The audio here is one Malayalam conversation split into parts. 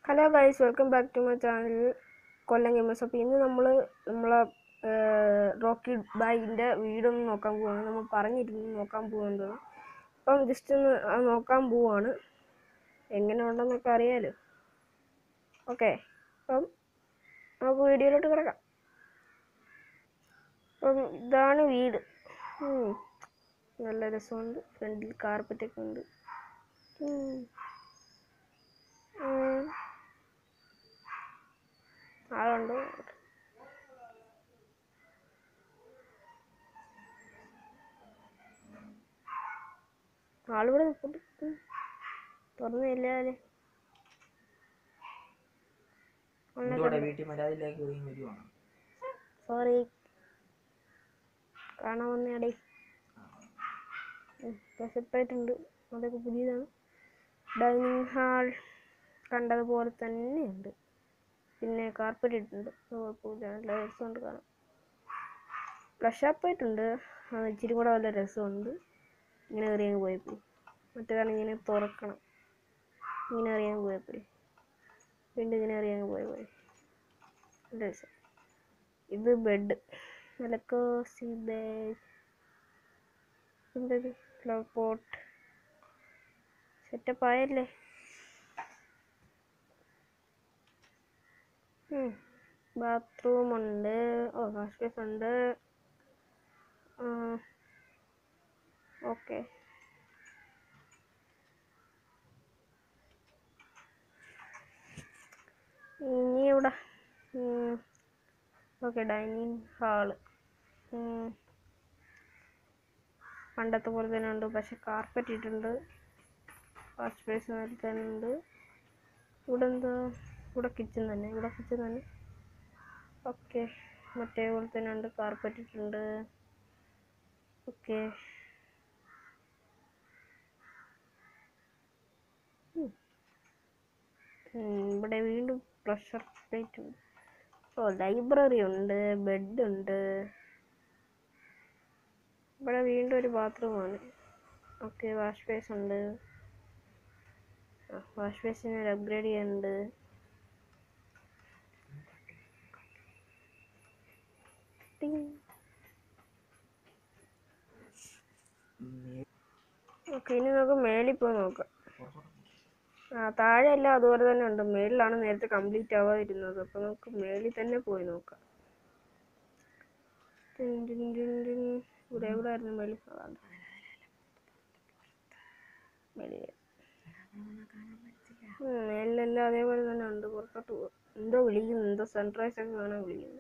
Hello guys welcome back to my channel Kollam gamers അപ്പോൾ ഇന്ന് നമ്മൾ നമ്മളെ റോക്കി ബാഗിൻ്റെ വീടൊന്ന് നോക്കാൻ പോവാണ് നമ്മൾ പറഞ്ഞിരുന്നു നോക്കാൻ പോകുന്നത് അപ്പം ജസ്റ്റ് ഒന്ന് അത് നോക്കാൻ പോവാണ് എങ്ങനെ ഉണ്ടെന്നൊക്കെ അറിയാലോ ഓക്കെ അപ്പം നമുക്ക് വീഡിയോയിലോട്ട് കിടക്കാം അപ്പം ഇതാണ് വീട് ഉം. നല്ല രസമുണ്ട് ഫ്രണ്ടിൽ കാർപ്പറ്റൊക്കെ ഉണ്ട് ഉം. ഉം. ആളുണ്ടോ ആളിവിടെ നിൽപ്പുണ്ട് ഉം. തുറന്നില്ല അല്ലേ എന്തുവാടെ വീട്ടിൽ മര്യാദയിലേക്ക് ഒതുങ്ങി വരുവാണ് സോറി കാണാൻ വന്നയാടേ സെപ്പറേറ്റ് ഉണ്ട് അതൊക്കെ പുതിയതാണ് ഡൈനിങ് ഹാൾ കണ്ടതുപോലെ തന്നെയുണ്ട് പിന്നെ കാർപ്പറ്റ് ഇട്ടിട്ടുണ്ട് അത് കുഴപ്പമില്ല നല്ല രസമുണ്ട് കാണാൻ ഫ്ലഷ് അപ്പ് ആയിട്ടുണ്ട് അത് ഇച്ചിരി കൂടെ നല്ല രസമുണ്ട് ഇങ്ങനെ കയറി അങ്ങ് പോയപ്പോയി മറ്റേതാണ് ഇങ്ങനെ തുറക്കണം ഇങ്ങനെ കയറി അങ്ങ് പോയപ്പോയി വീണ്ടും ഇങ്ങനെ കയറി അങ്ങ് പോയ പോയി നല്ല രസം ഇത് ബെഡ് നല്ല കോസി ബെഡ് എന്തത് ഫ്ലവർ പോട്ട് സെറ്റപ്പ് ആയല്ലേ ബാത്റൂം ഉണ്ട് ഓ വാഷ് ബേസ് ഉണ്ട് ഓക്കെ ഇനി ഇവിടെ ഓക്കെ ഡൈനിങ് ഹാള് പണ്ടത്തെ പോലെ തന്നെ ഉണ്ട് പക്ഷെ കാർപ്പറ്റ് ഇട്ടിട്ടുണ്ട് വാഷ് ബേസ് നേരത്തെ തന്നെ ഉണ്ട് ഇവിടെ എന്താ ഇവിടെ കിച്ചൺ തന്നെ ഇവിടെ കിച്ചൺ തന്നെ ഓക്കെ മറ്റേ പോലെ തന്നെ ഉണ്ട് കാർപ്പറ്റ് ഇട്ടിട്ടുണ്ട് ഓക്കെ ഇവിടെ വീണ്ടും പ്രഷർ പ്ലേറ്റ് ഉണ്ട് ഓ ലൈബ്രറി ഉണ്ട് ബെഡ് ഉണ്ട് ഇവിടെ വീണ്ടും ഒരു ബാത്റൂമാണ് ഓക്കെ വാഷ് ബേസ് ഉണ്ട് വാഷ് ബേസിന് ഒരു അപ്ഗ്രേഡ് ചെയ്യാനുണ്ട് ടിങ്. ഓക്കെ ഇനി നമുക്ക് മേളിൽ പോയി നോക്കാം ആ താഴെ എല്ലാം അതുപോലെ തന്നെ ഉണ്ട് മേളിലാണ് നേരത്തെ കംപ്ലീറ്റ് ആവാതിരുന്നത് അപ്പോൾ നമുക്ക് മേളിൽ തന്നെ പോയി നോക്കാം ടിൻ ടിൻ ടിൻ ടിൻ. ഇവിടെ എവിടെ ആയിരുന്നു മേളിൽ അതാണ് മേളിൽ മേളിലെല്ലാം അതേപോലെ തന്നെ ഉണ്ട് പുറത്തോട്ട് പോവാം എന്തോ വിളിക്കുന്നു എന്തോ സൺറൈസ് ഒക്കെ കാണാൻ വിളിക്കുന്നു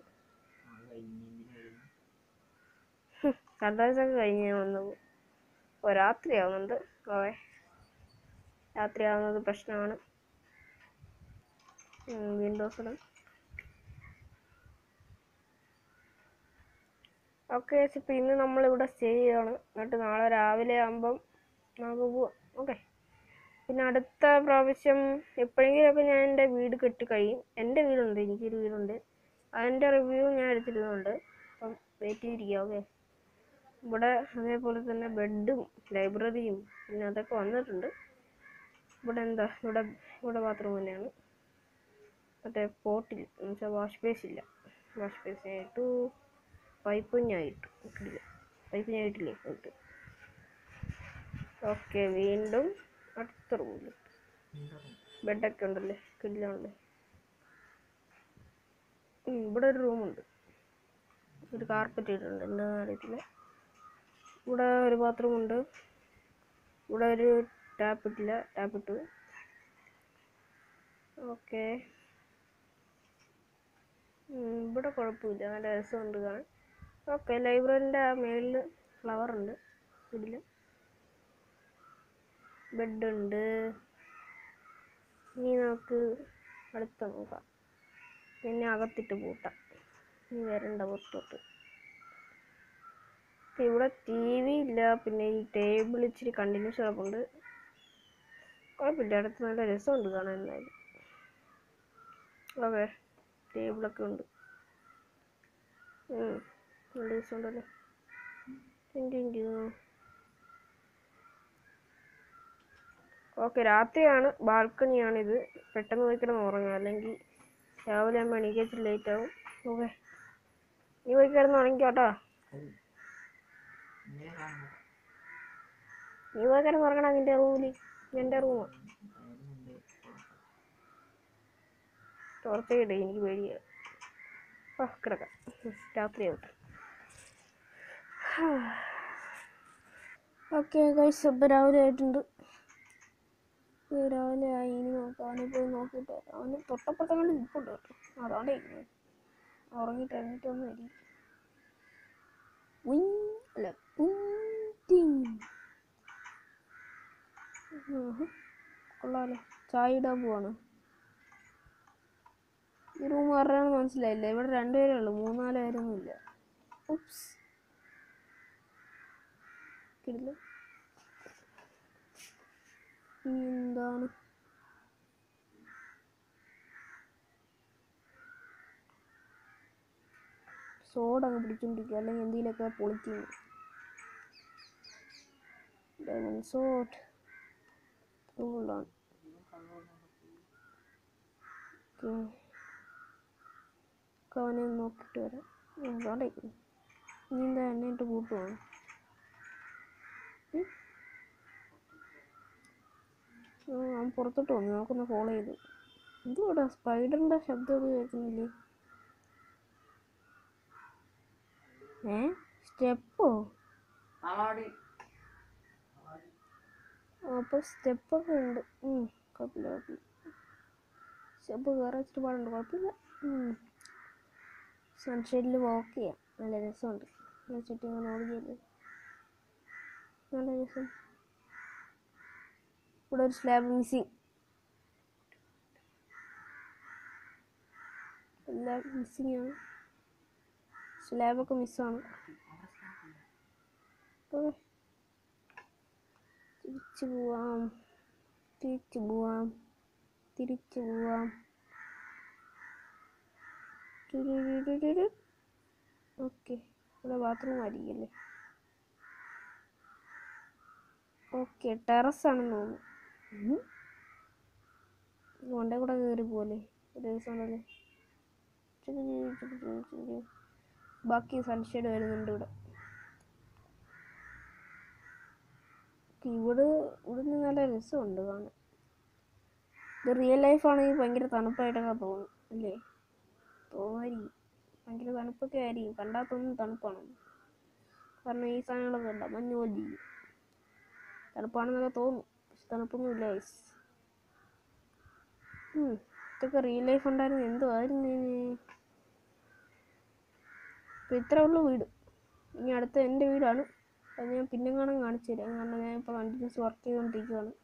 സൺറൈസ് ഒക്കെ കഴിഞ്ഞ് ഞാൻ വന്നത് ഓ രാത്രി ആവുന്നുണ്ട് ഓേ രാത്രി ആവുന്നത് പ്രശ്നമാണ് വിൻഡോസിലും ഓക്കെ ഇപ്പം ഇന്ന് നമ്മളിവിടെ സ്റ്റേ ചെയ്യാണ് എന്നിട്ട് നാളെ രാവിലെ ആകുമ്പം നമുക്ക് പോവാം ഓക്കെ പിന്നെ അടുത്ത പ്രാവശ്യം എപ്പോഴെങ്കിലുമൊക്കെ ഞാൻ എൻ്റെ വീട് കെട്ടി കഴിയും എൻ്റെ വീടുണ്ട് എനിക്കൊരു വീടുണ്ട് അതിൻ്റെ റിവ്യൂ ഞാൻ എടുത്തിരുന്നുണ്ട് അപ്പം വെയിറ്റ് ചെയ്തിരിക്കുക ഓക്കെ ഇവിടെ അതേപോലെ തന്നെ ബെഡും ലൈബ്രറിയും പിന്നെ അതൊക്കെ വന്നിട്ടുണ്ട് ഇവിടെ എന്താ ഇവിടെ ഇവിടെ ബാത്റൂം തന്നെയാണ് മറ്റേ പോട്ടിൽ എന്നുവെച്ചാൽ വാഷ് ബേസ് ഇല്ല വാഷ് ബേസ് ഞാൻ ഇട്ടു പൈപ്പ് ഞാൻ ഇട്ടു ഇട്ടില്ല പൈപ്പ് ഞാൻ ഇട്ടില്ലേ ഇട്ട് ഓക്കെ വീണ്ടും അടുത്ത റൂമിൽ ബെഡൊക്കെ ഉണ്ടല്ലേ കില്ലുണ്ട് ഇവിടെ ഒരു റൂമുണ്ട് ഒരു കാർപ്പറ്റ് ഇട്ടിട്ടുണ്ട് എന്താണെന്ന് അറിയത്തില്ല ഇവിടെ ഒരു ബാത്റൂം ഉണ്ട് ഇവിടെ ഒരു ടാപ്പ് ഇട്ടില്ല ടാപ്പ് ഇട്ടു ഓക്കെ ഇവിടെ കുഴപ്പമില്ല നല്ല രസമുണ്ട് കാണാൻ ഓക്കെ ലൈബ്രറിൻ്റെ ആ മേളിൽ ഫ്ലവർ ഉണ്ട് ഇതിൽ ബെഡ് ഉണ്ട് ഇനി നമുക്ക് അടുത്ത നോക്കാം പിന്നെ അകത്തിട്ട് പൂട്ടാം ഇനി വരണ്ട പുറത്തോട്ട് ഇപ്പം ഇവിടെ ടി വി ഇല്ല പിന്നെ ഈ ടേബിൾ ഇച്ചിരി കണ്ടിന്യൂസ് കിടപ്പുണ്ട് കുഴപ്പമില്ല അടുത്ത് നല്ല രസമുണ്ട് കാണാൻ എന്തായാലും ഓക്കെ ടേബിളൊക്കെ ഉണ്ട് ഉം, നല്ല രസമുണ്ടല്ലോ ടിൻ ടിൻ ടിൻ. ഓക്കെ രാത്രിയാണ് ബാൽക്കണിയാണിത് പെട്ടെന്ന് പോയി കിടന്ന് ഉറങ്ങാം അല്ലെങ്കിൽ രാവിലെ ആകുമ്പോൾ എണീക്കച്ച് ലേറ്റ് ആവും ഓക്കെ നീ പോയി കിടന്ന് ഉറങ്ങിക്കോട്ടോ അത് ഇങ്ങനെ കാണുന്നു നീ പോയി കിടന്ന് ഉറങ്ങണം നിന്റെ റൂമിൽ എൻ്റെ റൂമാണ് വരുന്നുണ്ട് ടോർച്ച് ഇടേ എനിക്ക് പേടിയാ ആ കിടക്കാം രാത്രിയാവട്ടെ ഓക്കെ കഴിച്ച് ഇപ്പം രാവിലെ ആയിട്ടുണ്ട് ഇത് രാവിലെ ആയി ഇനി നോക്കാം അവനെ പോയി നോക്കിയിട്ട് അവന് തൊട്ടപ്പുറത്തങ്ങാണ്ട് നിൽപ്പുണ്ട് കേട്ടോ അതാണ്ടേ ഇരിക്കുന്നത്. ഉറങ്ങിയിട്ട് എണീറ്റൊന്നും ഇല്ല ഉയ് അല്ല ഉയ് ആഹാ. കൊള്ളാലോ ചായ ഇടാൻ പോവാണ് ഈ റൂം ആരുടെയാണെന്ന് മനസ്സിലായില്ല ഇവിടെ രണ്ടുപേരേ ഉള്ളൂ മൂന്നാല് പേരൊന്നും ഇല്ല ഉപ്സ് കിടില ഇനി എന്താണ് സോഡ അങ്ങ് പിടിച്ചോണ്ടിരിക്കുക അല്ലെങ്കിൽ എന്തെങ്കിലുമൊക്കെ പൊളിക്കുന്നു ഡയമണ്ട് സോട്ട് കൊള്ളാം ഓക്കെ അവനെ ഒന്ന് നോക്കിയിട്ട് വരാം അതുകൊണ്ടേ നീ എന്താ എന്നെ ഇട്ട് കൂട്ടുവാണ് അവൻ പുറത്തോട്ട് വന്നു നമുക്കൊന്ന് ഫോളോ ചെയ്തു എന്തുവാടാ സ്പൈഡറിൻ്റെ ശബ്ദം ഒന്നും കേൾക്കുന്നില്ലേ ഏ സ്റ്റെപ്പോ ആടി അപ്പോൾ സ്റ്റെപ്പൊക്കെ ഉണ്ട് ഉം, കുഴപ്പമില്ല കുഴപ്പമില്ല സ്റ്റെപ്പ് കയറാൻ ഇച്ചിരി പാടുണ്ട് കുഴപ്പമില്ല സൺഷെയ്ഡിൽ വാക്ക് ചെയ്യാം നല്ല രസമുണ്ട് ചുറ്റി ഇങ്ങനെ ഓടുകയല്ലേ നല്ല രസം ഇവിടെ ഒരു സ്ലാബ് മിസ്സിങ് എല്ലാം മിസ്സിങ് ആണ് സ്ലാബൊക്കെ മിസ്സാണ് ഓക്കെ തിരിച്ചു പോവാം തിരിച്ചു പോവാം തിരിച്ചു പോവാം ഓക്കെ ഇവിടെ ബാത്റൂം ആയിരിക്കല്ലേ ഓക്കെ ടെറസാണെന്ന് തോന്നുന്നു കൊണ്ടേ കൂടെ കയറി പോലെ ഒരു ദിവസം ഉണ്ടല്ലേ ബാക്കി സൺഷെയ്ഡ് വരുന്നുണ്ട് ഇവിടെ ഇവിടെ ഇവിടെ നിന്ന് നല്ല രസമുണ്ട് കാണാൻ ഇത് റിയൽ ലൈഫ് ആണെങ്കിൽ ഭയങ്കര തണുപ്പായിട്ടൊക്കെ തോന്നും അല്ലേ തോന്നുമായിരിക്കും ഭയങ്കര തണുപ്പൊക്കെ ആയിരിക്കും കണ്ടാൽ തോന്നും തണുപ്പാണ് കാരണം ഈ സാധനങ്ങളൊക്കെ ഉണ്ടോ മഞ്ഞ് പോലെ ഇരിക്കും തണുപ്പാണെന്നൊക്കെ തോന്നും പക്ഷെ തണുപ്പൊന്നുമില്ല ഗൈസ് ഇതൊക്കെ റിയൽ ലൈഫ് ഉണ്ടായിരുന്നു എന്തുമായിരുന്നു ഇപ്പം ഇത്രേ ഉള്ളൂ വീട് ഇനി അടുത്ത എൻ്റെ വീടാണ് അത് ഞാൻ പിന്നെ കാണാൻ കാണിച്ചു തരാം കാരണം ഞാൻ ഇപ്പോൾ കണ്ടിന്യൂസ് വർക്ക് ചെയ്തുകൊണ്ടിരിക്കുകയാണ്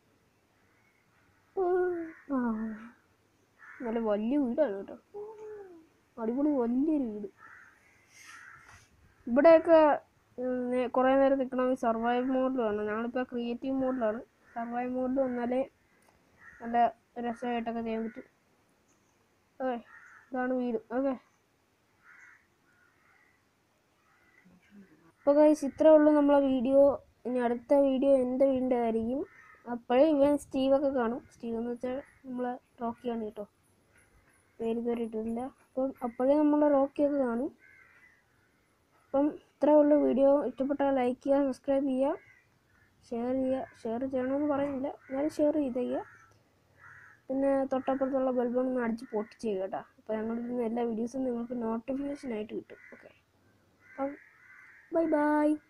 ആ നല്ല വലിയ വീടാണ് കേട്ടോ അടിപൊളി വലിയൊരു വീട് ഇവിടെയൊക്കെ കുറേ നേരം നിൽക്കണമെങ്കിൽ സർവൈവ് മോഡിൽ വേണം ഞങ്ങളിപ്പോൾ ക്രിയേറ്റീവ് മോഡിലാണ് സർവൈവ് മോഡിൽ വന്നാലേ നല്ല രസമായിട്ടൊക്കെ ചെയ്യാൻ പറ്റും ഓക്കെ ഇതാണ് വീട് ഓക്കെ അപ്പോൾ ഗൈസ് ഇത്രേ ഉള്ളൂ നമ്മളെ വീഡിയോ ഇനി അടുത്ത വീഡിയോ എൻ്റെ വീടിൻ്റെ ആയിരിക്കും അപ്പോഴേ ഇവൻ സ്റ്റീവൊക്കെ കാണും സ്റ്റീവ് എന്ന് വെച്ചാൽ നമ്മളെ റോക്കിയാണ് കേട്ടോ പേര് ഇതുവരെ ഇട്ടിട്ടില്ല അപ്പം അപ്പോഴേ നമ്മളെ റോക്കിയൊക്കെ കാണും അപ്പം ഇത്രേ ഉള്ളൂ വീഡിയോ ഇഷ്ടപ്പെട്ടാൽ ലൈക്ക് ചെയ്യുക സബ്സ്ക്രൈബ് ചെയ്യുക ഷെയർ ചെയ്യുക ഷെയർ ചെയ്യണമെന്ന് പറയുന്നില്ല എന്നാലും ഷെയർ ചെയ്തേക്കുക പിന്നെ തൊട്ടപ്പുറത്തുള്ള ബൾബൊന്ന് അടിച്ച് പൊട്ടിച്ച് ചെയ്യുക കേട്ടോ അപ്പോൾ ഞങ്ങളിടുന്ന എല്ലാ വീഡിയോസും നിങ്ങൾക്ക് നോട്ടിഫിക്കേഷൻ ആയിട്ട് കിട്ടും ഓക്കെ അപ്പം ബൈ ബൈ